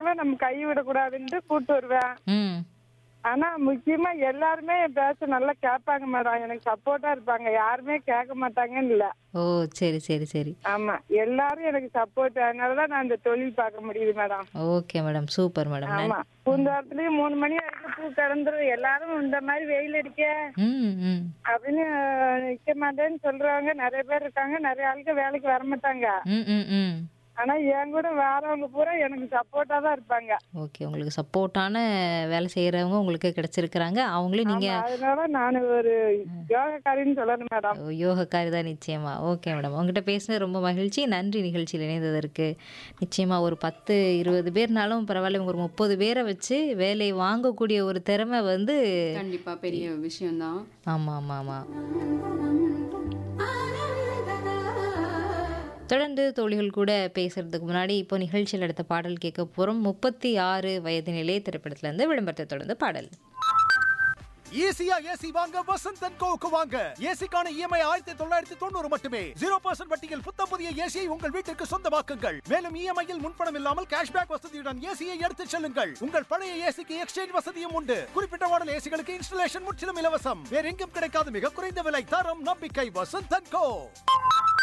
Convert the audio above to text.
போனாலும் நம்ம கை விடக்கூடாதுன்ட்டு கூட்டு வருவேன் ம் ஆனா முக்கியமா எல்லாருமே என் பேச நல்லா கேட்பாங்க மேடம் எனக்கு சப்போர்ட்டா இருப்பாங்க யாருமே கேட்க மாட்டாங்கன்னு இல்ல ஓ சரி சரி சரி ஆமா எல்லாரும் எனக்கு சப்போர்ட் அதனாலதான் நான் இந்த தொழில் பார்க்க முடியுது madam okay madam super madam ஆமா பூந்தோட்டத்துலயும் மூணு மணி வரைக்கும் பூ கிடந்துரும் எல்லாரும் இந்த மாதிரி வெயில் அடிக்க ம் ம் அப்படின்னு அஹ், நிக்க மாட்டேன்னு சொல்றவங்க நிறைய பேர் இருக்காங்க நிறைய ஆளுக்கு வேலைக்கு வர மாட்டாங்க ம் ம் ம் ஆனா என் கூட வரவங்க பூரா எனக்கு சப்போர்ட்டா தான் இருப்பாங்க ஓகே உங்களுக்கு சப்போர்ட்டான வேலை செய்கிறவங்க உங்களுக்கு கிடைச்சிருக்கிறாங்க அவங்களும் நீங்கள் ஆமா, அதனால நான் ஒரு யோகக்காரின்னு சொல்லணும் மேடம் யோகக்காரி தான் நிச்சயமா ஓகே மேடம் உங்ககிட்ட பேசினது ரொம்ப மகிழ்ச்சி நன்றி நிகழ்ச்சியில் இணைந்ததற்கு நிச்சயமா ஒரு பத்து இருபது பேர்னாலும் பரவாயில்ல இவங்க ஒரு முப்பது பேரை வச்சு வேலை வாங்கக்கூடிய ஒரு திறமை வந்து கண்டிப்பா பெரிய விஷயம்தான் ஆமாம் ஆமாம் ஆமாம் தொடர்ந்து தோழிகள் கூட பேசுறதுக்கு முன்னாடி இப்போ நிகழ்ச்சியில் எடுத்த பாடல் கேட்க போகிறோம் முப்பத்தி ஆறு வயது நிலை திரைப்படத்திலேருந்து விளம்பரத்தை தொடர்ந்து பாடல் ஈஸியா ஏசி வாங்க வசந்த் அண்ட் கோவுக்கு வாங்க ஏசிக்கான இஎம்ஐ ஆயிரத்தி தொள்ளாயிரத்தி தொண்ணூறு மட்டுமே ஜீரோ பர்சன்ட் வட்டியில் புத்தம் புதிய ஏசியை உங்கள் வீட்டிற்கு சொந்தமாக்குங்கள் மேலும் இஎம்ஐயில் முன்பணம் இல்லாமல் கேஷ்பேக் வசதியுடன் ஏசியை எடுத்துச் செல்லுங்கள் உங்கள் பழைய ஏசிக்கு எக்ஸ்சேஞ்ச் வசதியும் உண்டு குறிப்பிட்ட மாடல் ஏசிகளுக்கு இன்ஸ்டலேஷன் முற்றிலும் இலவசம் வேற எங்கும் கிடைக்காத மிக குறைந்த விலை தரம் நம்பிக்கை வசந்த் அண்ட் கோ